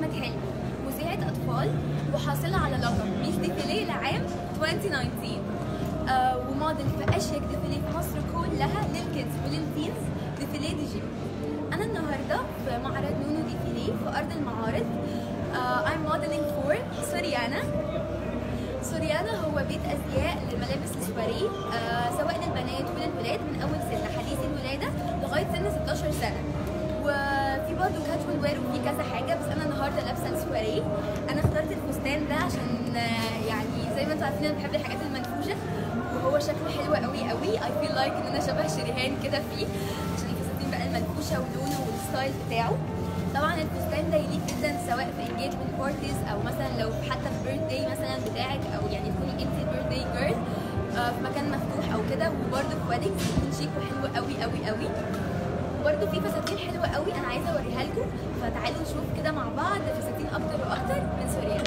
احمد حلمي مذيعه اطفال وحاصله على لقب ميس ديفيليه لعام 2019 آه وموديل في اشيك ديفيليه في مصر كلها للكيدز وللتينز ديفيليه دي جي انا النهارده في معرض نونو ديفيليه في ارض المعارض آه I'm modeling for سوريانا سوريانا هو بيت ازياء للملابس السواريه آه سواء للبنات وللولاد من اول سن حديث الولاده لغايه سن 16 سنه وفي برضه كاجوال وير وفي كذا حاجه بس انا النهارده لابسه السواريه انا اخترت الفستان ده عشان آه، يعني زي ما انتم عارفين انا بحب الحاجات المنفوشه وهو شكله حلو قوي قوي اي فيل لايك ان انا شبه شريهان كده فيه عشان الفساتين بقى المنفوشه ولونه والستايل بتاعه طبعا الفستان ده يليق جدا سواء في انجيجمنت بارتيز او مثلا لو حتى في بيرث داي مثلا بتاعك او يعني تكوني انت البيرث داي جيرل في مكان مفتوح او كده وبرده في ويدنج يكون شيك وحلو قوي قوي قوي وبرده في فساتين حلوه قوي انا عايزه اوريها لكم فتعالوا نشوف كده مع بعض فساتين اكتر واكتر من سوريا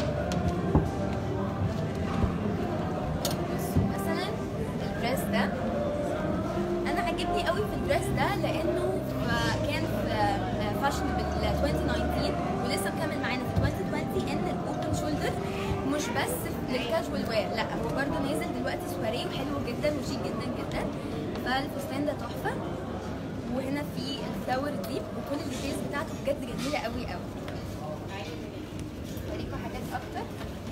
بصوا مثلا الدريس ده انا عجبني قوي في الدريس ده لانه كان في فاشن بال 2019 ولسه مكمل معانا في 2020 ان الاوبن شولدر مش بس للكاجوال وير لا هو برده نازل دلوقتي سواريه وحلو جدا وشيك جدا جدا فالفستان ده تحفه وهنا في الفلاور دي وكل الديتيلز بتاعته بجد جميله قوي قوي اوريكم حاجات اكتر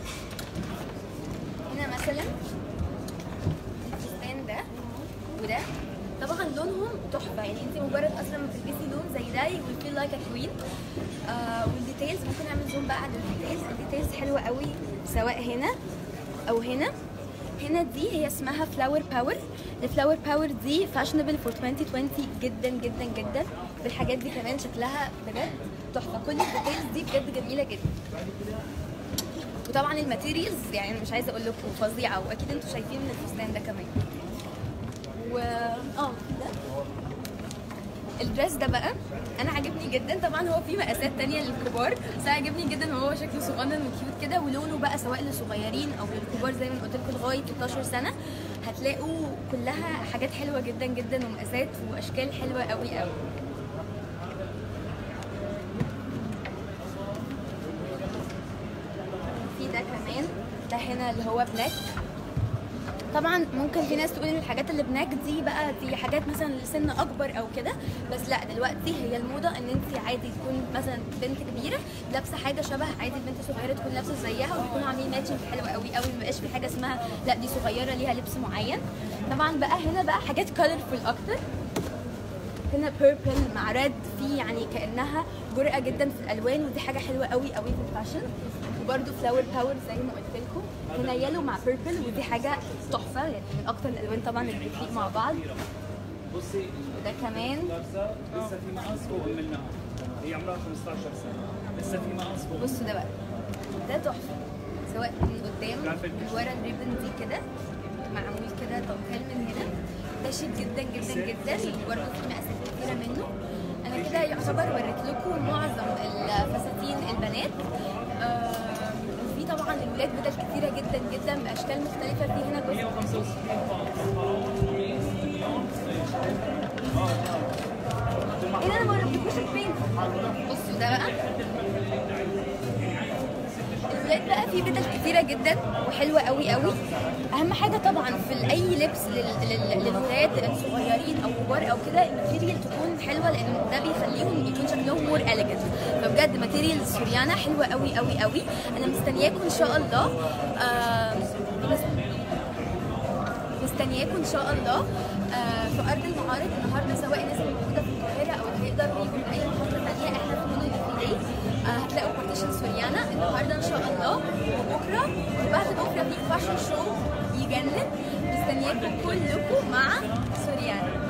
هنا مثلا الفستان ده وده طبعا لونهم تحفه يعني انت مجرد اصلا ما تلبسي لون زي ده يو فيل لايك ا كوين والديتيلز ممكن نعمل زوم بقى على الديتيلز الديتيلز حلوه قوي سواء هنا او هنا هنا دي هي اسمها فلاور باور الفلاور باور دي فاشنبل فور 2020 جدا جدا جدا بالحاجات دي كمان شكلها بجد تحفه كل الديتيلز دي بجد جميله جدا وطبعا الماتيريالز يعني أنا مش عايزه اقول لكم فظيعه واكيد انتوا شايفين من الفستان ده كمان و اه ده الدريس ده بقى انا عاجبني جدا طبعا هو في مقاسات تانية للكبار بس انا عاجبني جدا وهو شكله صغنن وكيوت كده ولونه بقى سواء للصغيرين او للكبار زي ما قلت لكم لغايه 16 سنه هتلاقوا كلها حاجات حلوه جدا جدا ومقاسات واشكال حلوه قوي قوي في ده كمان ده هنا اللي هو بلاك طبعا ممكن في ناس تقول ان الحاجات اللي بناك دي بقى دي حاجات مثلا لسن اكبر او كده بس لا دلوقتي هي الموضه ان انت عادي تكون مثلا بنت كبيره لابسه حاجه شبه عادي البنت صغيره تكون لابسه زيها ويكونوا عاملين ماتشنج حلو قوي قوي ما بقاش في حاجه اسمها لا دي صغيره ليها لبس معين طبعا بقى هنا بقى حاجات كولرفول اكتر هنا بيربل مع ريد في يعني كانها جرأة جدا في الالوان ودي حاجه حلوه قوي قوي في الفاشن وبرده فلاور باور زي ما قلت لكم هنا يلو مع بيربل ودي حاجه تحفه يعني من اكتر الالوان طبعا اللي بتليق مع بعض بصي وده كمان لابسه لسه في مقص فوق منها هي عمرها 15 سنه لسه في مقص فوق بصوا ده بقى ده تحفه سواء من قدام من ورا الريبن دي كده معمول كده توكيل من هنا ده شيك جدا جدا جدا وبرده في مقاسات كتيره منه انا كده يعتبر وريت لكم معظم الفساتين البنات آه، وفي طبعا الولاد بدل كتيره جدا جدا باشكال مختلفه في هنا جزء 165 ايه ده انا ما وريتلكوش البينك بصوا ده بقى الولاد بقى في بدل كتيره جدا وحلوه قوي قوي اهم حاجه طبعا في اي لبس لل- لل- للولاد الصغيرين او كبار او كده الماتيريال تكون حلوه لان ده بيخليهم يكون شكلهم مور اليجنت فبجد ماتيريال سوريانا حلوه قوي قوي قوي انا مستنياكم ان شاء الله آه مست- مستنياكم ان شاء الله آه، في ارض المعارض النهارده سواء الناس اللي موجوده في القاهره او اللي هيقدروا يجوا من اي محافظه ثانيه احنا في مدن الفيدي هتلاقوا بارتيشن سوريانا النهارده ان شاء الله وبكره وبعد بكره في فاشن شو يجنن مستنياكم كلكم مع سوريانا